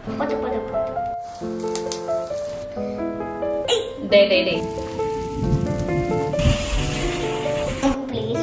போட்டு போட்டு போட்டு டே டே டே ப்ளீஸ்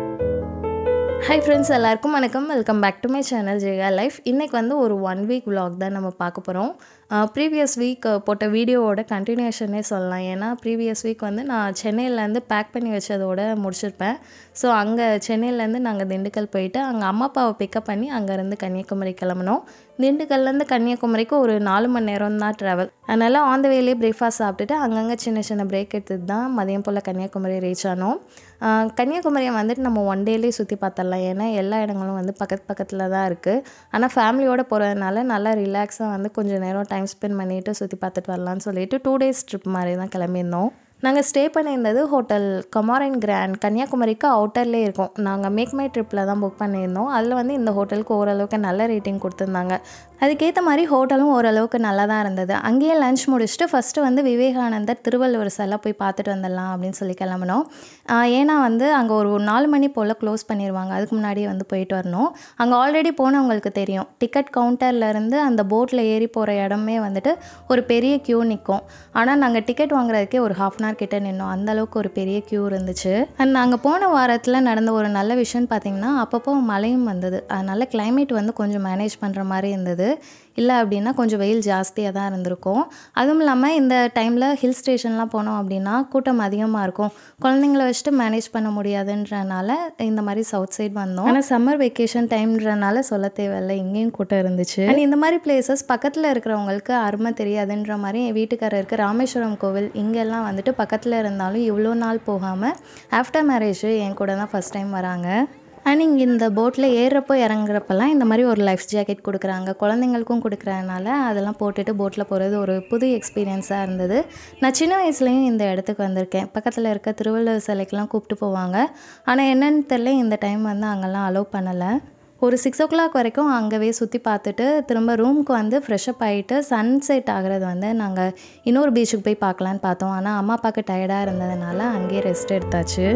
ஹாய் ஃப்ரெண்ட்ஸ் எல்லாருக்கும் வணக்கம் welcome back to my channel Jaya life இன்றைக்கி வந்து ஒரு ஒன் வீக் vlog தான் நம்ம பார்க்க போகிறோம் ப்ரீவியஸ் வீக் போட்ட வீடியோவோட கண்டினியூஷனே சொல்லலாம் ஏன்னா ப்ரீவியஸ் வீக் வந்து நான் சென்னையிலேருந்து பேக் பண்ணி வச்சதோட முடிச்சிருப்பேன் ஸோ அங்கே சென்னையிலேருந்து நாங்கள் திண்டுக்கல் போயிட்டு அங்கே அம்மா அப்பாவை பிக்கப் பண்ணி அங்கேருந்து கன்னியாகுமரி கிளம்பினோம் திண்டுக்கல்லேருந்து கன்னியாகுமரிக்கு ஒரு நாலு மணி நேரம் தான் ட்ராவல் அதனால் ஆன் த வேலேயே பிரேக்ஃபாஸ்ட் சாப்பிட்டுட்டு அங்கங்கே சின்ன சின்ன பிரேக் எடுத்துட்டு தான் மதியம் போல் கன்னியாகுமரி ரீச் ஆனோம் ஆஹ் கன்னியாகுமரியை வந்துட்டு நம்ம ஒன் டேலேயே சுற்றி பார்த்துடலாம் ஏன்னா எல்லா இடங்களும் வந்து பக்கத்து பக்கத்தில் தான் இருக்குது ஆனால் ஃபேமிலியோடு போகிறதுனால நல்லா ரிலாக்ஸாக வந்து கொஞ்சம் நேரம் டைம் ஸ்பெண்ட் பண்ணிவிட்டு சுற்றி பார்த்துட்டு வரலாம்னு சொல்லிட்டு டூ டேஸ் ட்ரிப் மாதிரி தான் கிளம்பியிருந்தோம் நாங்கள் ஸ்டே பண்ணியிருந்தது ஹோட்டல் கமாரன் கிராண்ட் கன்னியாகுமரிக்கு அவுட்டர்லேயே இருக்கும் நாங்கள் மேக் மை ட்ரிப்பில் தான் புக் பண்ணியிருந்தோம் அதில் வந்து இந்த ஹோட்டலுக்கு ஓரளவுக்கு நல்ல ரேட்டிங் கொடுத்துருந்தாங்க அதுக்கேற்ற மாதிரி ஹோட்டலும் ஓரளவுக்கு நல்லா தான் இருந்தது அங்கேயே லஞ்ச் முடிச்சுட்டு ஃபஸ்ட்டு வந்து விவேகானந்தர் திருவள்ளுவர் சிலை போய் பார்த்துட்டு வந்துடலாம் அப்படின்னு சொல்லி கிளம்பினோம் ஆஹ் ஏன்னா வந்து அங்கே ஒரு நாலு மணி போல் க்ளோஸ் பண்ணிடுவாங்க அதுக்கு முன்னாடியே வந்து போயிட்டு வரணும் அங்கே ஆல்ரெடி போனவங்களுக்கு தெரியும் டிக்கெட் கவுண்டர்லேருந்து அந்த போட்டில் ஏறி போகிற இடமே வந்துட்டு ஒரு பெரிய க்யூ நிற்கும் ஆனால் நாங்கள் டிக்கெட் வாங்குறதுக்கே ஒரு ஹாஃப் அன் ஹவர் கிட்ட நின்னோம் அந்த அளவுக்கு ஒரு பெரிய க்யூ இருந்துச்சு அண்ட் நாங்கள் போன வாரத்தில் நடந்த ஒரு நல்ல விஷயம்னு பார்த்தீங்கன்னா அப்பப்போ மழையும் வந்தது அதனால் climate வந்து கொஞ்சம் மேனேஜ் பண்ணுற மாதிரி இருந்தது இல்லை அப்படின்னா கொஞ்சம் வெயில் ஜாஸ்தியாக தான் இருந்திருக்கும் அதுவும் இல்லாமல் இந்த டைமில் ஹில் ஸ்டேஷன்லாம் போனோம் அப்படின்னா கூட்டம் அதிகமாக இருக்கும் குழந்தைங்கள வச்சுட்டு மேனேஜ் பண்ண முடியாதுன்றனால இந்த மாதிரி சவுத் சைடு வந்தோம் ஆனால் சம்மர் வெக்கேஷன் டைம்ன்றனால சொல்ல தேவையில்லை இங்கேயும் கூட்டம் இருந்துச்சு அண்ட் இந்த மாதிரி பிளேசஸ் பக்கத்தில் இருக்கிறவங்களுக்கு அருமை தெரியாதுன்ற மாதிரி என் வீட்டுக்காரருக்கு ராமேஸ்வரம் கோவில் இங்கெல்லாம் வந்துட்டு பக்கத்தில் இருந்தாலும் இவ்வளோ நாள் போகாமல் ஆஃப்டர் மேரேஜ் என் கூட தான் ஃபஸ்ட் டைம் வராங்க அண்ட் இங்கே இந்த போட்டில் ஏறுறப்போ இறங்குறப்பெல்லாம் இந்த மாதிரி ஒரு லைஃப் ஜாக்கெட் கொடுக்குறாங்க குழந்தைங்களுக்கும் கொடுக்குறதுனால அதெல்லாம் போட்டுட்டு போட்டில் போகிறது ஒரு புது எக்ஸ்பீரியன்ஸாக இருந்தது நான் சின்ன வயசுலேயும் இந்த இடத்துக்கு வந்திருக்கேன் பக்கத்தில் இருக்க திருவள்ளுவர் சிலைக்கெல்லாம் கூப்பிட்டு போவாங்க ஆனால் என்னன்னு தெரியல இந்த டைம் வந்து அங்கெல்லாம் அலோவ் பண்ணலை ஒரு சிக்ஸ் ஓ கிளாக் வரைக்கும் அங்கவே சுற்றி பார்த்துட்டு திரும்ப ரூமுக்கு வந்து ஃப்ரெஷ்அப் ஆகிட்டு சன்செட் ஆகிறது வந்து நாங்கள் இன்னொரு பீச்சுக்கு போய் பார்க்கலான்னு பார்த்தோம் ஆனால் அம்மா அப்பாவுக்கு டயர்டாக இருந்ததுனால அங்கேயே ரெஸ்ட் எடுத்தாச்சு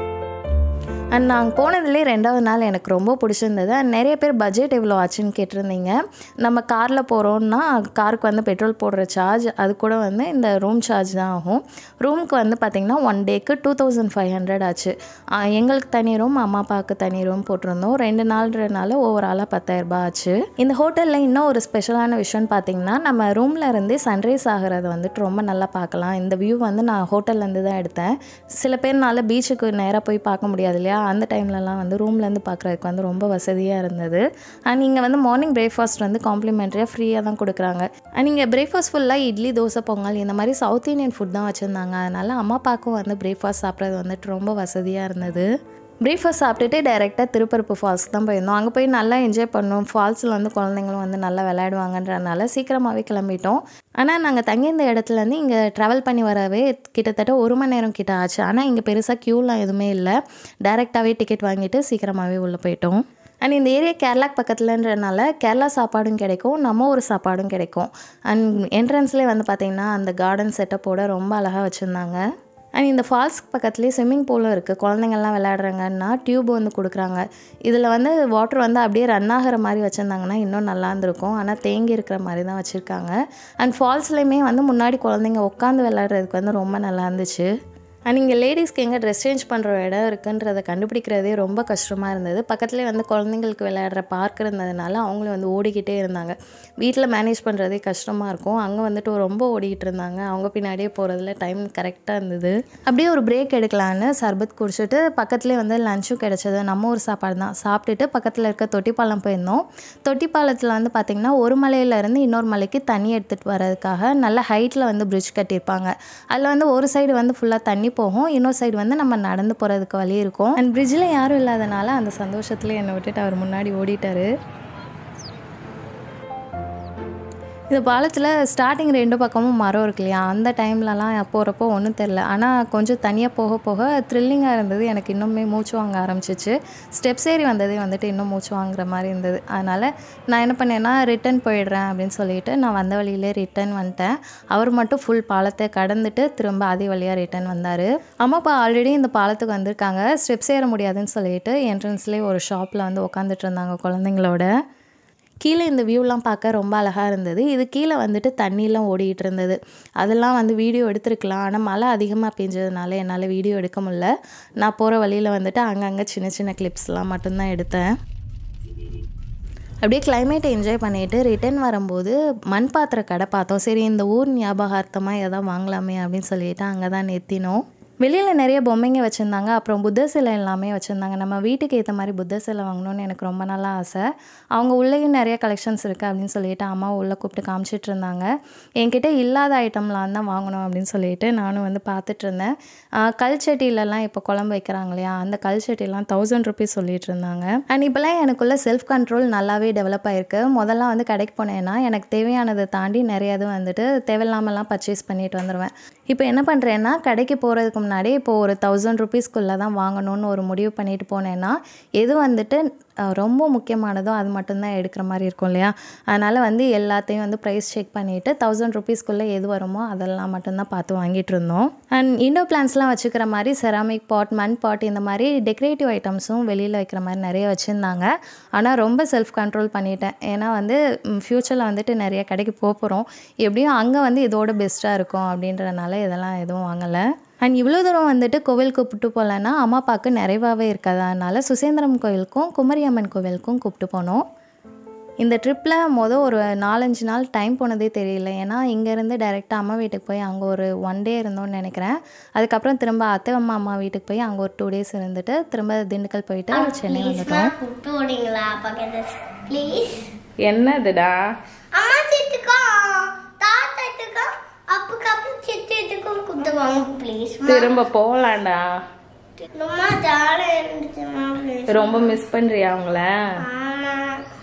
அண்ட் நாங்கள் போனதுலேயே ரெண்டாவது நாள் எனக்கு ரொம்ப பிடிச்சிருந்தது அண்ட் நிறைய பேர் பட்ஜெட் எவ்வளோ ஆச்சுன்னு கேட்டிருந்தீங்க நம்ம காரில் போகிறோம்னா காருக்கு வந்து பெட்ரோல் போடுற சார்ஜ் அது கூட வந்து இந்த ரூம் சார்ஜ் தான் ஆகும் ரூமுக்கு வந்து பார்த்திங்கன்னா ஒன் டேக்கு டூ தௌசண்ட் ஃபைவ் ஹண்ட்ரட் ஆச்சு ஆஹ் எங்களுக்கு தனி ரூம் அம்மா அப்பாவுக்கு தனி ரூம் போட்டிருந்தோம் ரெண்டு நாள்ன்றனால ஓவராலாக பத்தாயிரரூபா ஆச்சு இந்த ஹோட்டலில் இன்னும் ஒரு ஸ்பெஷலான விஷயம்னு பார்த்தீங்கன்னா நம்ம ரூமில் இருந்தே சன்ரைஸ் ஆகிறத வந்துட்டு ரொம்ப நல்லா பார்க்கலாம் இந்த வியூ வந்து நான் ஹோட்டல்லேருந்து தான் எடுத்தேன் சில பேர்னால பீச்சுக்கு நேராக போய் பார்க்க முடியாது இல்லையா அந்த டைம்லலாம் வந்து ரூம்லேருந்து பார்க்குறதுக்கு வந்து ரொம்ப வசதியாக இருந்தது அண்ட் இங்கே வந்து மார்னிங் பிரேக்ஃபாஸ்ட் வந்து காம்ப்ளிமெண்ட்ரியாக ஃப்ரீயாக தான் கொடுக்குறாங்க அண்ட் இங்கே பிரேக்ஃபாஸ்ட் ஃபுல்லாக இட்லி தோசை பொங்கல் இந்த மாதிரி சவுத் இந்தியன் ஃபுட் தான் வச்சுருந்தாங்க அதனால் அம்மா அப்பாவுக்கும் வந்து பிரேக்ஃபாஸ்ட் சாப்பிட்றது வந்துட்டு ரொம்ப வசதியாக இருந்தது பிரேக்ஃபாஸ்ட் சாப்பிட்டுட்டு டைரெக்டாக திருப்பரப்பு ஃபால்ஸ் தான் போயிருந்தோம் அங்கே போய் நல்லா என்ஜாய் பண்ணோம் ஃபால்ஸில் வந்து குழந்தைங்களும் வந்து நல்லா விளையாடுவாங்கன்றனால சீக்கிரமாகவே கிளம்பிட்டோம் ஆனால் நாங்கள் தங்கியிருந்த இடத்துலேருந்து இங்கே ட்ராவல் பண்ணி வரவே கிட்டத்தட்ட ஒரு மணி நேரம் கிட்ட ஆச்சு ஆனால் இங்கே பெருசாக க்யூலாம் எதுவுமே இல்லை டைரெக்டாகவே டிக்கெட் வாங்கிட்டு சீக்கிரமாகவே உள்ளே போயிட்டோம் அண்ட் இந்த ஏரியா கேரளாக்கு பக்கத்துலன்றனால கேரளா சாப்பாடும் கிடைக்கும் நம்ம ஒரு சாப்பாடும் கிடைக்கும் அண்ட் என்ட்ரன்ஸ்லேயே வந்து பார்த்திங்கன்னா அந்த கார்டன் செட்டப்போட ரொம்ப அழகாக வச்சுருந்தாங்க அண்ட் இந்த ஃபால்ஸ்க்கு பக்கத்துலேயே ஸ்விம்மிங் பூலும் இருக்குது குழந்தைங்கள்லாம் விளையாடுறாங்கன்னா டியூப் வந்து கொடுக்குறாங்க இதில் வந்து வாட்டர் வந்து அப்படியே ரன் ஆகிற மாதிரி வச்சுருந்தாங்கன்னா இன்னும் நல்லா இருந்திருக்கும் ஆனால் தேங்கி இருக்கிற மாதிரி தான் வச்சுருக்காங்க அண்ட் ஃபால்ஸ்லேயுமே வந்து முன்னாடி குழந்தைங்க உட்காந்து விளையாடுறதுக்கு வந்து ரொம்ப நல்லா இருந்துச்சு அண்ட் இங்கே லேடிஸ்க்கு எங்கே ட்ரெஸ் சேஞ்ச் பண்ணுற இடம் இருக்குன்றதை கண்டுபிடிக்கிறதே ரொம்ப கஷ்டமாக இருந்தது பக்கத்துலேயே வந்து குழந்தைங்களுக்கு விளையாடுற பார்க் இருந்ததுனால அவங்களும் வந்து ஓடிக்கிட்டே இருந்தாங்க வீட்டில் மேனேஜ் பண்ணுறதே கஷ்டமாக இருக்கும் அங்கே வந்துட்டு ரொம்ப ஓடிக்கிட்டு இருந்தாங்க அவங்க பின்னாடியே போகிறதுல டைம் கரெக்டாக இருந்தது அப்படியே ஒரு பிரேக் எடுக்கலான்னு சர்பத் குடிச்சிட்டு பக்கத்துலேயே வந்து லஞ்சும் கிடச்சது நம்ம ஒரு சாப்பாடு தான் சாப்பிட்டுட்டு பக்கத்தில் இருக்க தொட்டிப்பாலம் போயிருந்தோம் தொட்டிப்பாலத்தில் வந்து பார்த்திங்கன்னா ஒரு மலையிலேருந்து இன்னொரு மலைக்கு தண்ணி எடுத்துகிட்டு வர்றதுக்காக நல்ல ஹைட்டில் வந்து பிரிட்ஜ் கட்டியிருப்பாங்க அதில் வந்து ஒரு சைடு வந்து ஃபுல்லாக தண்ணி போகும் இன்னொரு சைடு வந்து நம்ம நடந்து போகிறதுக்கு வழி இருக்கும் அண்ட் பிரிட்ஜில் யாரும் இல்லாதனால அந்த சந்தோஷத்தில் என்னை விட்டுட்டு அவர் முன்னாடி ஓடிட்டாரு இந்த பாலத்தில் ஸ்டார்டிங் ரெண்டு பக்கமும் மரம் இருக்கு இல்லையா அந்த டைம்லலாம் போகிறப்போ ஒன்றும் தெரில ஆனால் கொஞ்சம் தனியாக போக போக த்ரில்லிங்காக இருந்தது எனக்கு இன்னுமே மூச்சு வாங்க ஆரம்பிச்சிச்சு ஸ்டெப்ஸ் ஏறி வந்ததே வந்துட்டு இன்னும் மூச்சு வாங்குற மாதிரி இருந்தது அதனால் நான் என்ன பண்ணேன்னா ரிட்டன் போயிடுறேன் அப்படின்னு சொல்லிட்டு நான் வந்த வழியிலே ரிட்டன் வந்துட்டேன் அவர் மட்டும் ஃபுல் பாலத்தை கடந்துட்டு திரும்ப அதே வழியாக ரிட்டன் வந்தார் அம்மா அப்பா ஆல்ரெடி இந்த பாலத்துக்கு வந்திருக்காங்க ஸ்டெப்ஸ் ஏற முடியாதுன்னு சொல்லிட்டு என்ட்ரன்ஸ்லேயே ஒரு ஷாப்பில் வந்து உட்காந்துட்டு இருந்தாங்க குழந்தைங்களோட கீழே இந்த வியூலாம் பார்க்க ரொம்ப அழகாக இருந்தது இது கீழே வந்துட்டு தண்ணிலாம் ஓடிட்டு இருந்தது அதெல்லாம் வந்து வீடியோ எடுத்திருக்கலாம் ஆனால் மழை அதிகமாக பெஞ்சதுனால என்னால் வீடியோ எடுக்க முடியல நான் போகிற வழியில் வந்துட்டு அங்கங்கே சின்ன சின்ன கிளிப்ஸ்லாம் மட்டும்தான் எடுத்தேன் அப்படியே கிளைமேட்டை என்ஜாய் பண்ணிட்டு ரிட்டர்ன் வரும்போது மண் பாத்திர கடை பார்த்தோம் சரி இந்த ஊர் ஞாபகார்த்தமாக எதாவது வாங்கலாமே அப்படின்னு சொல்லிட்டு அங்கே தான் நிறுத்தினோம் வெளியில் நிறைய பொம்மைங்க வச்சுருந்தாங்க அப்புறம் புத்த சிலை எல்லாமே வச்சுருந்தாங்க நம்ம வீட்டுக்கு ஏற்ற மாதிரி புத்த சிலை வாங்கணும்னு எனக்கு ரொம்ப நல்லா ஆசை அவங்க உள்ளேயும் நிறைய கலெக்ஷன்ஸ் இருக்குது அப்படின்னு சொல்லிட்டு அம்மா உள்ளே கூப்பிட்டு காமிச்சிட்டு இருந்தாங்க என்கிட்ட இல்லாத ஐட்டம்லாம் தான் வாங்கணும் அப்படின்னு சொல்லிட்டு நானும் வந்து பார்த்துட்டு இருந்தேன் ஆஹ் கல் சட்டிலலாம் இப்போ குழம்பு வைக்கிறாங்க இல்லையா அந்த கல் சட்டிலாம் தௌசண்ட் ருபீஸ் சொல்லிட்டு இருந்தாங்க அண்ட் இப்போலாம் எனக்குள்ள செல்ஃப் கண்ட்ரோல் நல்லாவே டெவலப் ஆயிருக்கு முதல்ல வந்து கடைக்கு போனேன்னா எனக்கு தேவையானதை தாண்டி நிறைய இது வந்துட்டு தேவையில்லாமலாம் பர்ச்சேஸ் பண்ணிட்டு வந்துடுவேன் இப்போ என்ன பண்ணுறேன்னா கடைக்கு போகிறதுக்கு முன்னாடி இப்போ ஒரு தௌசண்ட் ருபீஸ்க்குள்ளே தான் வாங்கணும்னு ஒரு முடிவு பண்ணிட்டு போனேன்னா எது வந்துட்டு அஹ், ரொம்ப முக்கியமானதோ அது மட்டும்தான் எடுக்கிற மாதிரி இருக்கும் இல்லையா அதனால் வந்து எல்லாத்தையும் வந்து ப்ரைஸ் செக் பண்ணிவிட்டு தௌசண்ட் ருபீஸ்க்குள்ளே எது வருமோ அதெல்லாம் மட்டும்தான் பார்த்து வாங்கிட்டு இருந்தோம் அண்ட் இண்டோ பிளான்ஸ்லாம் வச்சுக்கிற மாதிரி செராமிக் பாட் மண் பாட் இந்த மாதிரி டெக்கரேட்டிவ் ஐட்டம்ஸும் வெளியில் வைக்கிற மாதிரி நிறைய வச்சுருந்தாங்க ஆனால் ரொம்ப செல்ஃப் கண்ட்ரோல் பண்ணிட்டேன் ஏன்னா வந்து ஃப்யூச்சரில் வந்துட்டு நிறைய கடைக்கு போக போகிறோம் எப்படியும் அங்கே வந்து இதோட பெஸ்ட்டாக இருக்கும் அப்படின்றனால இதெல்லாம் எதுவும் வாங்கலை அண்ட் இவ்வளோ தூரம் வந்துட்டு கோவில் கூப்பிட்டு போகலன்னா அம்மா அப்பாவுக்கு நிறைவாகவே இருக்காது அதனால் சுசேந்திரம் கோவிலுக்கும் குமரியம்மன் கோவிலுக்கும் கூப்பிட்டு போனோம் இந்த ட்ரிப்பில் மொதல் ஒரு நாலஞ்சு நாள் டைம் போனதே தெரியல ஏன்னா இங்கேருந்து டைரெக்டாக அம்மா வீட்டுக்கு போய் அங்கே ஒரு ஒன் டே இருந்தோம்னு நினைக்கிறேன் அதுக்கப்புறம் திரும்ப அத்தை அம்மா அம்மா வீட்டுக்கு போய் அங்கே ஒரு டூ டேஸ் இருந்துட்டு திரும்ப திண்டுக்கல் போயிட்டு சென்னை வந்துட்டோம் கூப்பிட்டு விடுங்களா பக்கத்து ப்ளீஸ் என்னதுடா அம்மா சித்துக்கும் தாத்தாட்டுக்கும் அப்புக்கப்புறம் சித்துக்கும் கூப்பிட்டு வாங்க ப்ளீஸ் திரும்ப போலாம்டா ரொம்ப ஜாலியாக இருந்துச்சுமா ப்ளீஸ் ரொம்ப மிஸ் பண்றியா அவங்கள ஆமா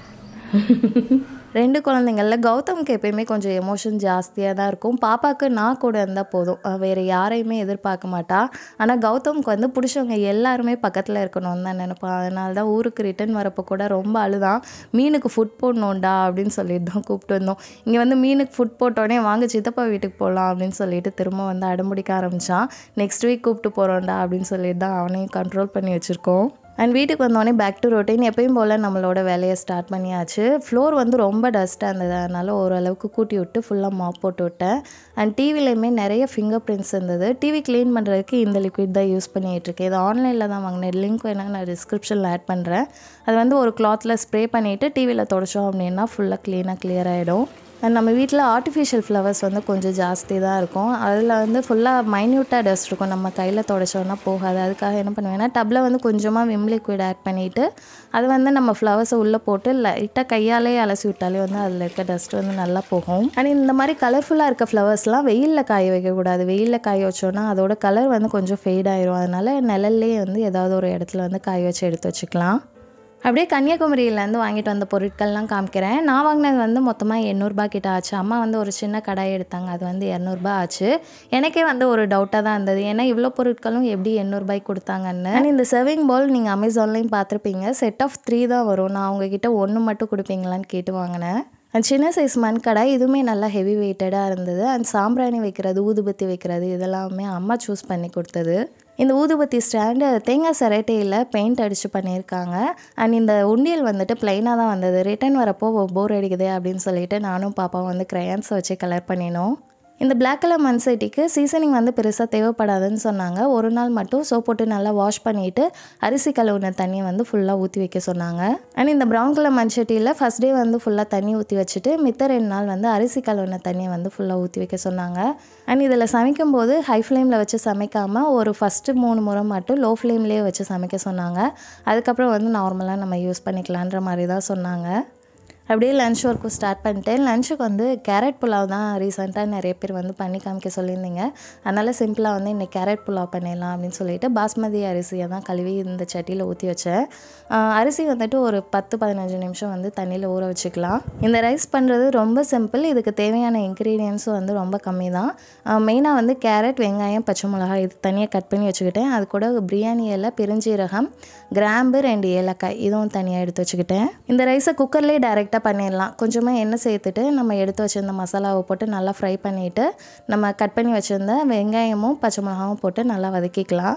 ரெண்டு குழந்தைங்கள கௌதம்க்கு எப்பயுமே கொஞ்சம் எமோஷன் ஜாஸ்தியாக தான் இருக்கும் பாப்பாவுக்கு நான் கூட இருந்தால் போதும் அவ வேறு யாரையுமே எதிர்பார்க்க மாட்டா ஆனால் கௌதம்க்கு வந்து பிடிச்சவங்க எல்லாருமே பக்கத்தில் இருக்கணும்னு தான் நினைப்பான் அதனால தான் ஊருக்கு ரிட்டர்ன் வரப்போ கூட ரொம்ப அழுதான் மீனுக்கு ஃபுட் போடணும்டா அப்படின்னு சொல்லிட்டு தான் கூப்பிட்டு வந்தோம் இங்கே வந்து மீனுக்கு ஃபுட் போட்டோடனே வாங்க சித்தப்பா வீட்டுக்கு போகலாம் அப்படின்னு சொல்லிட்டு திரும்ப வந்து அடம்பிடிக்க ஆரம்பித்தான் நெக்ஸ்ட் வீக் கூப்பிட்டு போகிறோம்டா அப்படின்னு சொல்லிட்டு தான் அவனையும் கண்ட்ரோல் பண்ணி வச்சுருக்கோம் அண்ட் வீட்டுக்கு வந்தோடனே பேக் டு ரொட்டீன் எப்பயும் போல் நம்மளோட வேலையை ஸ்டார்ட் பண்ணியாச்சு ஃப்ளோர் வந்து ரொம்ப டஸ்ட்டாக இருந்தது அதனால் ஓரளவுக்கு கூட்டி விட்டு ஃபுல்லாக மாப் போட்டு விட்டேன் அண்ட் டிவிலையுமே நிறைய ஃபிங்கர் பிரிண்ட்ஸ் இருந்தது டிவி க்ளீன் பண்ணுறதுக்கு இந்த லிக்விட் தான் யூஸ் பண்ணிகிட்ருக்கேன் இது ஆன்லைனில் தான் வாங்கினேன் லிங்க் வேணால் நான் டிஸ்கிரிப்ஷனில் ஆட் பண்ணுறேன் அது வந்து ஒரு கிளாத்தில் ஸ்ப்ரே பண்ணிவிட்டு டிவியில் தொடச்சோம் அப்படின்னா ஃபுல்லாக க்ளீனாக clear ஆகிடும் அண்ட் நம்ம வீட்டில் ஆர்டிஃபிஷியல் ஃப்ளவர்ஸ் வந்து கொஞ்சம் ஜாஸ்தி தான் இருக்கும் அதில் வந்து ஃபுல்லாக மைன்யூட்டாக டஸ்ட் இருக்கும் நம்ம கையில் தொடச்சோன்னா போகாது அதுக்காக என்ன பண்ணுவேன்னா டப்பில் வந்து கொஞ்சமாக விம் லிக்விட் ஆட் பண்ணிவிட்டு அது வந்து நம்ம ஃப்ளவர்ஸை உள்ளே போட்டு லைட்டாக கையாலே அலசி விட்டாலே வந்து அதில் இருக்க டஸ்ட் வந்து நல்லா போகும் அண்ட் இந்த மாதிரி கலர்ஃபுல்லாக இருக்க ஃப்ளவர்ஸ்லாம் வெயிலில் காய வைக்கக்கூடாது வெயிலில் காய வச்சோன்னா அதோட கலர் வந்து கொஞ்சம் ஃபேட் ஆயிரும் அதனால் நிழல்லே வந்து ஏதாவது ஒரு இடத்துல வந்து காய வச்சு எடுத்து வச்சுக்கலாம் அப்படியே கன்னியாகுமரியிலேருந்து வாங்கிட்டு வந்த பொருட்கள்லாம் காமிக்கிறேன் நான் வாங்கினது வந்து மொத்தமாக எண்ணூறுபா கிட்ட ஆச்சு அம்மா வந்து ஒரு சின்ன கடாய் எடுத்தாங்க அது வந்து இரநூறுபா ஆச்சு எனக்கே வந்து ஒரு டவுட்டாக தான் இருந்தது ஏன்னா இவ்வளோ பொருட்களும் எப்படி எண்ணூறுபாய்க்கு கொடுத்தாங்கன்னு And இந்த சர்விங் பவுல் நீங்கள் அமேசான்லேயும் பார்த்துருப்பீங்க செட் ஆஃப் த்ரீ தான் வரும் நான் உங்ககிட்ட ஒன்று மட்டும் கொடுப்பீங்களான்னு கேட்டு வாங்கினேன் அண்ட் சின்ன சைஸ் மண் கடாய் இதுவுமே நல்லா ஹெவி வெயிட்டடாக இருந்தது அண்ட் சாம்பிராணி வைக்கிறது ஊதுபத்தி வைக்கிறது இதெல்லாமே அம்மா சூஸ் பண்ணி கொடுத்தது இந்த ஊதுபத்தி ஸ்டாண்டு தேங்காய் சரட்டையில் பெயிண்ட் அடித்து பண்ணியிருக்காங்க அண்ட் இந்த உண்டியல் வந்துட்டு ப்ளைனாக தான் வந்தது ரிட்டர்ன் வரப்போ போர் அடிக்குதே அப்படின்னு சொல்லிட்டு நானும் பாப்பாவும் வந்து க்ரையான்ஸை வச்சு கலர் பண்ணினோம் இந்த Black கலர் மண் சட்டிக்கு சீசனிங் வந்து பெருசாக தேவைப்படாதுன்னு சொன்னாங்க ஒரு நாள் மட்டும் சோப் போட்டு நல்லா வாஷ் பண்ணிவிட்டு அரிசி கழுவுன தண்ணியை வந்து ஃபுல்லாக ஊற்றி வைக்க சொன்னாங்க அண்ட் இந்த ப்ரௌன் கலர் மண் சட்டியில் ஃபஸ்ட் டே வந்து ஃபுல்லாக தண்ணி ஊற்றி வச்சுட்டு மித்த ரெண்டு நாள் வந்து அரிசி கழுவுன தண்ணியை வந்து ஃபுல்லாக ஊற்றி வைக்க சொன்னாங்க அண்ட் இதில் சமைக்கும்போது ஹை ஃப்ளேமில் வச்சு சமைக்காமல் ஒரு ஃபஸ்ட்டு மூணு முறை மட்டும் லோ ஃப்ளேம்லேயே வச்சு சமைக்க சொன்னாங்க அதுக்கப்புறம் வந்து நார்மலாக நம்ம யூஸ் பண்ணிக்கலான்ற மாதிரி தான் சொன்னாங்க அப்படியே லன்ச் ஒர்க்கும் ஸ்டார்ட் பண்ணிட்டேன் லஞ்சுக்கு வந்து கேரட் புலாவ் தான் ரீசெண்டாக நிறைய பேர் வந்து பண்ணி காமிக்க சொல்லியிருந்தீங்க அதனால் சிம்பிளாக வந்து இன்றைக்கி கேரட் புலாவ் பண்ணிடலாம் அப்படின்னு சொல்லிட்டு பாஸ்மதி அரிசியை தான் கழுவி இந்த சட்டியில் ஊற்றி வச்சேன் ஆஹ் அரிசி வந்துட்டு ஒரு பத்து பதினஞ்சு நிமிஷம் வந்து தண்ணியில் ஊற வச்சுக்கலாம் இந்த ரைஸ் பண்ணுறது ரொம்ப சிம்பிள் இதுக்கு தேவையான இன்க்ரீடியன்ஸும் வந்து ரொம்ப கம்மி தான் மெயினாக வந்து கேரட் வெங்காயம் பச்சை மிளகாய் இது தனியாக கட் பண்ணி வச்சுக்கிட்டேன் அது கூட பிரியாணி இலை பெருஞ்சீரகம் கிராம்பு ரெண்டு ஏலக்காய் இதுவும் தனியாக எடுத்து வச்சுக்கிட்டேன் இந்த ரைஸை குக்கர்லேயே டைரெக்டாக பண்ணிடலாம் கொஞ்சமாக எண்ணெய் சேர்த்துட்டு நம்ம எடுத்து வச்சிருந்த மசாலாவை போட்டு நல்லா ஃப்ரை பண்ணிவிட்டு நம்ம கட் பண்ணி வச்சுருந்த வெங்காயமும் பச்சை மிளகாவும் போட்டு நல்லா வதக்கிக்கலாம்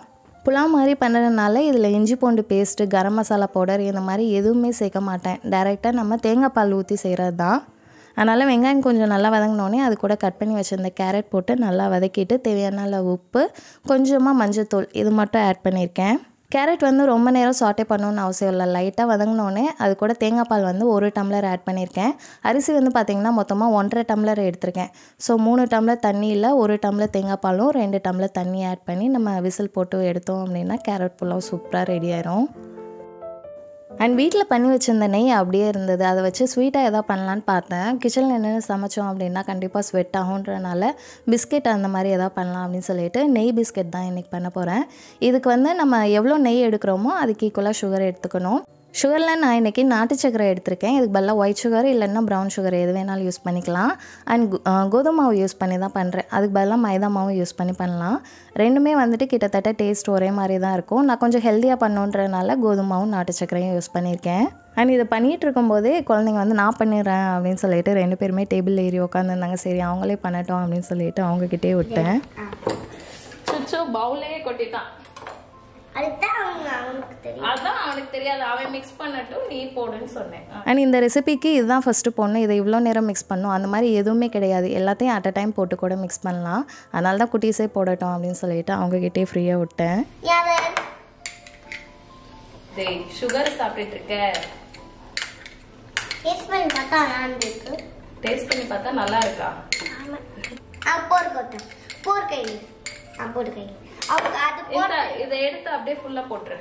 புலாவ் மாதிரி பண்ணுறதுனால இதில் இஞ்சி பூண்டு பேஸ்ட்டு கரம் மசாலா பவுடர் இந்த மாதிரி எதுவுமே சேர்க்க மாட்டேன் டைரெக்டாக நம்ம தேங்காய் பால் ஊற்றி செய்கிறது தான் அதனால் வெங்காயம் கொஞ்சம் நல்லா வதங்கினோடனே அது கூட கட் பண்ணி வச்சுருந்த கேரட் போட்டு நல்லா வதக்கிட்டு தேவையான அளவு உப்பு கொஞ்சமாக மஞ்சத்தூள் இது மட்டும் ஆட் பண்ணியிருக்கேன் கேரட் வந்து ரொம்ப நேரம் சாட்டே பண்ணணும்னு அவசியம் இல்லை லைட்டாக வதங்கினோடனே அது கூட தேங்காய் பால் வந்து ஒரு டம்ளர் ஆட் பண்ணியிருக்கேன் அரிசி வந்து பார்த்திங்கன்னா மொத்தமாக ஒன்றரை டம்ளர் எடுத்திருக்கேன் ஸோ மூணு டம்ளர் தண்ணியில் ஒரு டம்ளர் தேங்காய் பாலும் ரெண்டு டம்ளர் தண்ணி ஆட் பண்ணி நம்ம விசில் போட்டு எடுத்தோம் அப்படின்னா கேரட் புலாவ் சூப்பராக ரெடி ஆயிரும் அண்ட் வீட்டில் பண்ணி வச்சிருந்த நெய் அப்படியே இருந்தது அதை வச்சு ஸ்வீட்டாக எதாவது பண்ணலான்னு பார்த்தேன் கிச்சனில் என்னென்ன சமைச்சோம் அப்படின்னா கண்டிப்பாக ஸ்வெட் ஆகுன்றனால பிஸ்கெட் அந்த மாதிரி எதாவது பண்ணலாம் அப்படின்னு சொல்லிட்டு நெய் பிஸ்கெட் தான் இன்றைக்கி பண்ண போகிறேன் இதுக்கு வந்து நம்ம எவ்வளோ நெய் எடுக்கிறோமோ அதுக்கு ஈக்குவலாக சுகர் எடுத்துக்கணும் சுகரில் நான் இன்றைக்கி நாட்டு சக்கரை எடுத்திருக்கேன் இதுக்கு பதிலாக ஒயிட் சுகர் இல்லைன்னா ப்ரௌன் சுகர் எது வேணாலும் யூஸ் பண்ணிக்கலாம் அண்ட் கோதுமை மாவு யூஸ் பண்ணி தான் பண்ணுறேன் அதுக்கு பதிலாக மைதா மாவும் யூஸ் பண்ணி பண்ணலாம் ரெண்டுமே வந்துட்டு கிட்டத்தட்ட டேஸ்ட் ஒரே மாதிரி தான் இருக்கும் நான் கொஞ்சம் ஹெல்த்தியாக பண்ணுன்றனால கோதுமாவும் நாட்டு சக்கரையும் யூஸ் பண்ணியிருக்கேன் அண்ட் இதை பண்ணிகிட்டு இருக்கும்போதே குழந்தைங்க வந்து நான் பண்ணிடுறேன் அப்படின்னு சொல்லிட்டு ரெண்டு பேருமே டேபிள் ஏறி உட்காந்துருந்தாங்க சரி அவங்களே பண்ணட்டும் அப்படின்னு சொல்லிட்டு அவங்கக்கிட்டே விட்டேன் சுச்சோ பவுலே கொட்டிட்டான் அதுதான் அவங்க அவனுக்கு தெரியும் அதான் அவனுக்கு தெரியாது அவன் மிக்ஸ் பண்ணட்டும் நீ போடுன்னு சொன்னேன் ஆ. அண்ட் இந்த ரெசிபிக்கு இதுதான் ஃபஸ்ட்டு போடணும் இதை இவ்வளோ நேரம் மிக்ஸ் பண்ணும் அந்த மாதிரி எதுவுமே கிடையாது எல்லாத்தையும் அட் அ டைம் போட்டு கூட மிக்ஸ் பண்ணலாம் அதனால தான் குட்டீஸே போடட்டும் அப்படின்னு சொல்லிட்டு அவங்கக்கிட்டே ஃப்ரீயாக விட்டேன் யாரு டேய் சுகர் சாப்பிட்டுட்டு இருக்க டேஸ்ட் பண்ணி பார்த்தா நான் இருக்கு டேஸ்ட் பண்ணி பார்த்தா நல்லா இருக்கா ஆமா ஆ போர் கொட்டேன் போர் கை ஆ போர் கை அவங்க அது போர் இந்த இதை எடுத்து அப்படியே ஃபுல்லா போட்டுரு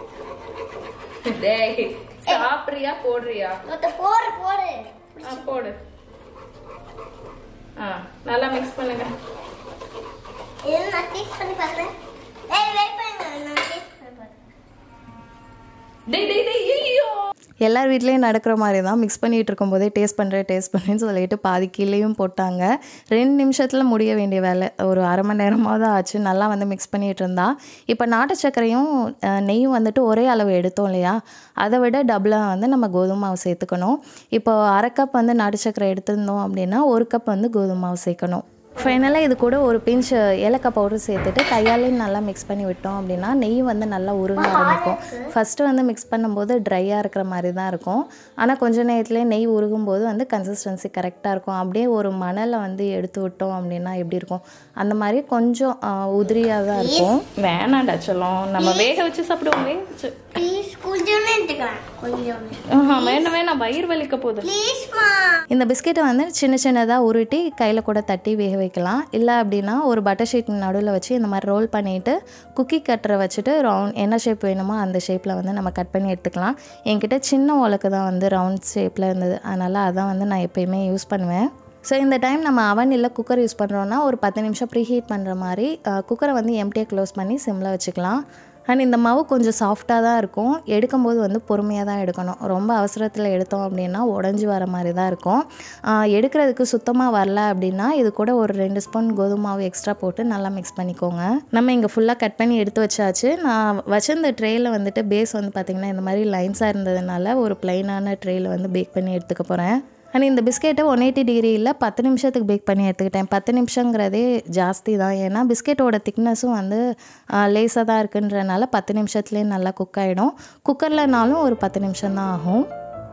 டேய் சாப்பிடுறியா போடுறியா மொத்த போர் போரு ஆ, போடு ஆ நல்லா மிக்ஸ் பண்ணுங்க இது நான் டேஸ்ட் பண்ணி பார்க்குறேன் ஏய் வெயிட் பண்ணுங்க நான் டேஸ்ட் பண்ணி பார்க்குறேன் டேய் டேய் டேய் ஐயோ எல்லார் வீட்லேயும் நடக்கிற மாதிரி தான் மிக்ஸ் பண்ணிகிட்டு இருக்கும்போதே டேஸ்ட் பண்ணுறேன் டேஸ்ட் பண்ணுறேன்னு சொல்லிட்டு பாதி கீழேயும் போட்டாங்க ரெண்டு நிமிஷத்தில் முடிய வேண்டிய வேலை ஒரு அரை மணி நேரமாவது ஆச்சு நல்லா வந்து மிக்ஸ் பண்ணிகிட்டு இருந்தா இப்போ நாட்டு சர்க்கரையும் அஹ், நெய்யும் வந்துட்டு ஒரே அளவு எடுத்தோம் இல்லையா அதை விட டபுளாக வந்து நம்ம கோதுமை மாவு சேர்த்துக்கணும் இப்போ அரை கப் வந்து நாட்டு சர்க்கரை எடுத்திருந்தோம் அப்படின்னா ஒரு கப் வந்து கோதுமை மாவு சேர்க்கணும் ஃபைனலாக இது கூட ஒரு பிஞ்ச் ஏலக்காய் பவுடர் சேர்த்துட்டு கையாலே நல்லா மிக்ஸ் பண்ணி விட்டோம் அப்படின்னா நெய் வந்து நல்லா உருக ஆரம்பிக்கும் ஃபஸ்ட்டு வந்து மிக்ஸ் பண்ணும்போது ட்ரையாக இருக்கிற மாதிரி தான் இருக்கும் ஆனால் கொஞ்ச நேரத்துலேயே நெய் உருகும் போது வந்து கன்சிஸ்டன்சி கரெக்டாக இருக்கும் அப்படியே ஒரு மணலை வந்து எடுத்து விட்டோம் அப்படின்னா எப்படி இருக்கும் அந்த மாதிரி கொஞ்சம் உதிரியாக தான் இருக்கும் வேணாண்டா சொல்லும் நம்ம வேக வச்சு சாப்பிடுவோம் வேக வச்சு ப்ளீஸ் கொஞ்சோன்னு எடுத்துக்கலாம் கொஞ்சோன்னு ஆஹா, வேண்டாம் வேணாம் வயிறு வலிக்க போகுது ப்ளீஸ்மா இந்த பிஸ்கெட்டை வந்து சின்ன சின்னதாக உருட்டி கையில் கூட தட்டி வேக வைக்கலாம் இல்லை அப்படின்னா ஒரு பட்டர் ஷீட் நடுவில் வச்சு இந்த மாதிரி ரோல் பண்ணிவிட்டு குக்கி கட்டரை வச்சுட்டு ரவுண்ட் என்ன ஷேப் வேணுமோ அந்த ஷேப்பில் வந்து நம்ம கட் பண்ணி எடுத்துக்கலாம் என்கிட்ட சின்ன உலக்கு தான் வந்து ரவுண்ட் ஷேப்பில் இருந்தது அதனால் அதான் வந்து நான் எப்பயுமே யூஸ் பண்ணுவேன் ஸோ இந்த டைம் நம்ம அவன் இல்லை குக்கர் யூஸ் பண்ணுறோன்னா ஒரு பத்து நிமிஷம் ப்ரீ ஹீட் பண்ணுற மாதிரி குக்கரை வந்து எம்டியாக க்ளோஸ் பண்ணி சிம்மில் வச்சுக்கலாம் அண்ட் இந்த மாவு கொஞ்சம் சாஃப்டாக தான் இருக்கும் எடுக்கும்போது வந்து பொறுமையாக தான் எடுக்கணும் ரொம்ப அவசரத்தில் எடுத்தோம் அப்படின்னா உடஞ்சி வர மாதிரி தான் இருக்கும் ஆஹ் எடுக்கிறதுக்கு சுத்தமாக வரல அப்படின்னா இது கூட ஒரு ரெண்டு ஸ்பூன் கோதுமை மாவு எக்ஸ்ட்ரா போட்டு நல்லா மிக்ஸ் பண்ணிக்கோங்க நம்ம இங்கே ஃபுல்லாக கட் பண்ணி எடுத்து வச்சாச்சு நான் வச்சிருந்த ட்ரேயில் வந்துட்டு பேஸ் வந்து பார்த்திங்கன்னா இந்த மாதிரி லைன்ஸாக இருந்ததுனால ஒரு ப்ளைனான ட்ரேயில் வந்து பேக் பண்ணி எடுத்துக்க போகிறேன் அண்ட் இந்த பிஸ்கெட்டை ஒன் எயிட்டி டிகிரியில் பத்து நிமிஷத்துக்கு பேக் பண்ணி எடுத்துக்கிட்டேன் பத்து நிமிஷங்கிறதே ஜாஸ்தி தான் ஏன்னா பிஸ்கெட்டோட திக்னஸும் வந்து லேஸாக தான் இருக்குன்றனால பத்து நிமிஷத்துலேயே நல்லா குக் ஆகிடும் குக்கர்லனாலும் ஒரு பத்து நிமிஷம் தான் ஆகும்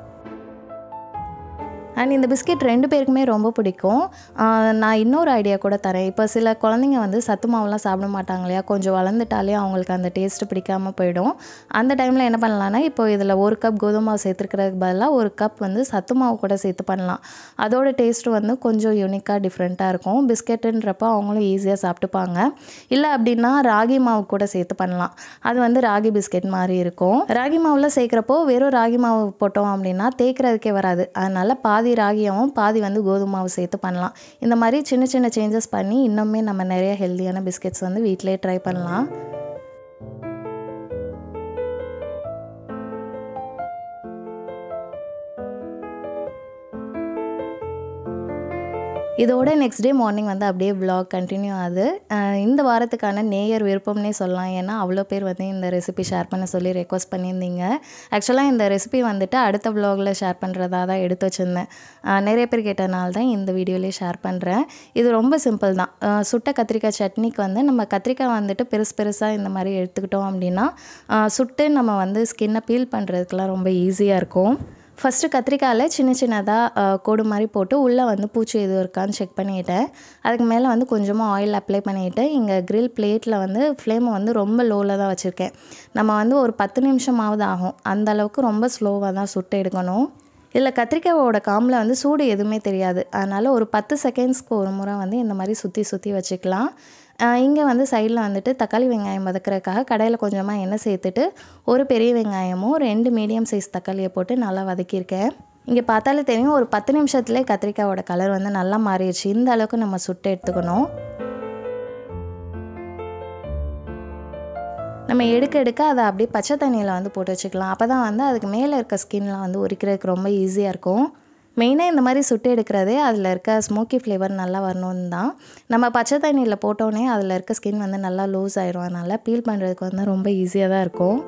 அண்ட் இந்த பிஸ்கெட் ரெண்டு பேருக்குமே ரொம்ப பிடிக்கும் ஆஹ் நான் இன்னொரு ஐடியா கூட தரேன் இப்போ சில குழந்தைங்க வந்து சத்து மாவுலாம் சாப்பிட மாட்டாங்க இல்லையா கொஞ்சம் வளர்ந்துட்டாலே அவங்களுக்கு அந்த டேஸ்ட்டு பிடிக்காம போயிடும் அந்த டைமில் என்ன பண்ணலான்னா இப்போ இதில் ஒரு கப் கோதுமை மாவு சேர்த்துருக்கிறதுக்கு பதிலாக ஒரு கப் வந்து சத்து மாவு கூட சேர்த்து பண்ணலாம் அதோட டேஸ்ட்டு வந்து கொஞ்சம் யூனிக்காக டிஃப்ரெண்ட்டாக இருக்கும் பிஸ்கெட்டுன்றப்போ அவங்களும் ஈஸியாக சாப்பிட்டுப்பாங்க இல்லை அப்படின்னா ராகி மாவு கூட சேர்த்து பண்ணலாம் அது வந்து ராகி பிஸ்கெட் மாதிரி இருக்கும் ராகி மாவில் சேர்க்குறப்போ வெறும் ராகி மாவு போட்டோம் அப்படின்னா தேய்க்கிறதுக்கே வராது அதனால் பாதி ராகியாவும் பாதி வந்து கோதுமை மாவு சேர்த்து பண்ணலாம் இந்த மாதிரி சின்ன சின்ன சேஞ்சஸ் பண்ணி இன்னுமே நம்ம நிறைய ஹெல்த்தியான பிஸ்கெட்ஸ் வந்து வீட்டிலே ட்ரை பண்ணலாம் இதோட நெக்ஸ்ட் டே மார்னிங் வந்து அப்படியே vlog கண்டினியூ ஆகுது அஹ் இந்த வாரத்துக்கான நேயர் விருப்பம்னே சொல்லலாம் ஏன்னா அவ்வளோ பேர் வந்து இந்த ரெசிபி ஷேர் பண்ண சொல்லி ரெக்வஸ்ட் பண்ணியிருந்தீங்க ஆக்சுவலாக இந்த ரெசிபி வந்துட்டு அடுத்த vlogல ஷேர் பண்ணுறதா தான் எடுத்து வச்சுருந்தேன் அஹ் நிறைய பேர் கேட்டனால தான் இந்த வீடியோலேயே ஷேர் பண்ணுறேன் இது ரொம்ப சிம்பிள் தான் அஹ் சுட்ட கத்திரிக்காய் சட்னிக்கு வந்து நம்ம கத்திரிக்காய் வந்துட்டு பெருசு பெருசாக இந்த மாதிரி எடுத்துக்கிட்டோம் அப்படின்னா அஹ் சுட்டு நம்ம வந்து ஸ்கின்னை பீல் பண்ணுறதுக்கெலாம் ரொம்ப ஈஸியாக இருக்கும் ஃபஸ்ட்டு கத்திரிக்காயில் சின்ன சின்னதாக கோடு மாதிரி போட்டு உள்ளே வந்து பூச்சி எதுவும் இருக்கான்னு செக் பண்ணிட்டேன் அதுக்கு மேலே வந்து கொஞ்சமாக ஆயில் அப்ளை பண்ணிவிட்டு இங்கே grill பிளேட்டில் வந்து ஃப்ளேமை வந்து ரொம்ப லோவில் தான் வச்சுருக்கேன் நம்ம வந்து ஒரு பத்து நிமிஷமாவது ஆகும் அந்த அளவுக்கு ரொம்ப ஸ்லோவாக தான் சுட்டு எடுக்கணும் இதில் கத்திரிக்காயோட காம்பில் வந்து சூடு எதுவுமே தெரியாது அதனால் ஒரு பத்து செகண்ட்ஸ்க்கு ஒரு முறை வந்து இந்த மாதிரி சுற்றி சுற்றி வச்சுக்கலாம் இங்கே வந்து சைடில் வந்துட்டு தக்காளி வெங்காயம் வதக்குறதுக்காக கடையில் கொஞ்சமாக எண்ணெய் சேர்த்துட்டு ஒரு பெரிய வெங்காயமும் ரெண்டு மீடியம் சைஸ் தக்காளியை போட்டு நல்லா வதக்கியிருக்கேன் இங்கே பார்த்தாலே தெரியும் ஒரு பத்து நிமிஷத்துலேயே கத்திரிக்காயோட கலர் வந்து நல்லா மாறிடுச்சு இந்த அளவுக்கு நம்ம சுட்டு எடுத்துக்கணும் நம்ம எடுக்க எடுக்க அதை அப்படியே பச்சை தண்ணியில் வந்து போட்டு வச்சுக்கலாம் அப்போ தான் வந்து அதுக்கு மேலே இருக்க ஸ்கின்லாம் வந்து உரிக்கிறதுக்கு ரொம்ப ஈஸியாக இருக்கும் மெயினாக இந்த மாதிரி சுட்டு எடுக்கிறதே அதில் இருக்க ஸ்மோக்கி ஃப்ளேவர் நல்லா வரணும்னு தான் நம்ம பச்சை தண்ணியில் போட்டோன்னே அதில் இருக்க ஸ்கின் வந்து நல்லா லூஸ் ஆயிரும் அதனால் பீல் பண்ணுறதுக்கு வந்து ரொம்ப ஈஸியாக தான் இருக்கும்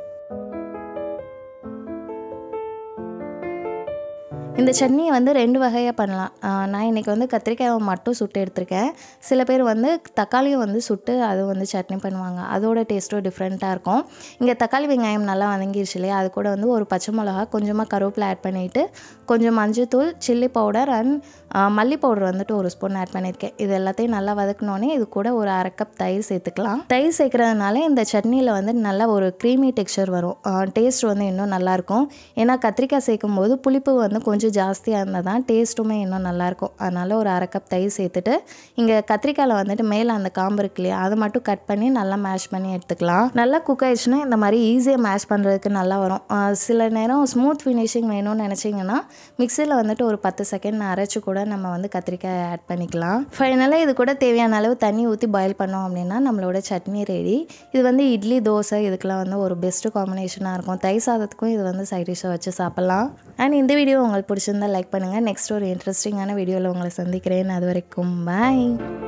இந்த சட்னியை வந்து ரெண்டு வகையாக பண்ணலாம் ஆஹ் நான் இன்றைக்கி வந்து கத்திரிக்காயை மட்டும் சுட்டு எடுத்திருக்கேன் சில பேர் வந்து தக்காளியும் வந்து சுட்டு அது வந்து சட்னி பண்ணுவாங்க அதோட டேஸ்ட்டும் டிஃப்ரெண்ட்டாக இருக்கும் இங்கே தக்காளி வெங்காயம் நல்லா வதங்கிருச்சு இல்லையா அது கூட வந்து ஒரு பச்சை மிளகா கொஞ்சமாக கருவேப்பிலை ஆட் பண்ணிவிட்டு கொஞ்சம் மஞ்சள்தூள் சில்லி பவுடர் அண்ட் மல்லி பவுடர் வந்துட்டு ஒரு ஸ்பூன் ஆட் பண்ணியிருக்கேன் இது எல்லாத்தையும் நல்லா வதக்கினோன்னே இது கூட ஒரு அரை கப் தயிர் சேர்த்துக்கலாம் தயிர் சேர்க்கறதுனால இந்த சட்னியில் வந்து நல்ல ஒரு க்ரீமி டெக்ஸ்சர் வரும் டேஸ்ட் வந்து இன்னும் நல்லாயிருக்கும் ஏன்னா கத்திரிக்காய் சேர்க்கும் போது புளிப்பு வந்து கொஞ்சம் ஜாஸ்தியாக இருந்தால் தான் டேஸ்ட்டுமே இன்னும் நல்லாயிருக்கும் அதனால் ஒரு அரை கப் தயிர் சேர்த்துட்டு இங்கே கத்திரிக்காயில் வந்துட்டு மேலே அந்த காம்பு இருக்கு இல்லையா அதை மட்டும் கட் பண்ணி நல்லா மேஷ் பண்ணி எடுத்துக்கலாம் நல்லா குக் ஆயிடுச்சுன்னா இந்த மாதிரி ஈஸியாக மேஷ் பண்ணுறதுக்கு நல்லா வரும் ஆஹ் சில நேரம் ஸ்மூத் ஃபினிஷிங் வேணும்னு நினச்சிங்கன்னா மிக்சியில் வந்துட்டு ஒரு பத்து செகண்ட் அரைச்சி கூட நம்ம வந்து கத்திரிக்காய் ஆட் பண்ணிக்கலாம் ஃபைனலாக இது கூட தேவையான அளவு தண்ணி ஊற்றி பாயில் பண்ணோம் அப்படின்னா நம்மளோட சட்னி ரெடி இது வந்து இட்லி தோசை இதுக்கெலாம் வந்து ஒரு பெஸ்ட்டு காம்பினேஷனாக இருக்கும் தை சாதத்துக்கும் இது வந்து சைட் டிஷ்ஷாக வச்சு சாப்பிட்லாம் அண்ட் இந்த வீடியோ உங்களுக்கு பிடிச்சிருந்தா லைக் பண்ணுங்கள் நெக்ஸ்ட் ஒரு இன்ட்ரெஸ்டிங்கான வீடியோவில் உங்களை சந்திக்கிறேன் அது வரைக்கும் பாய்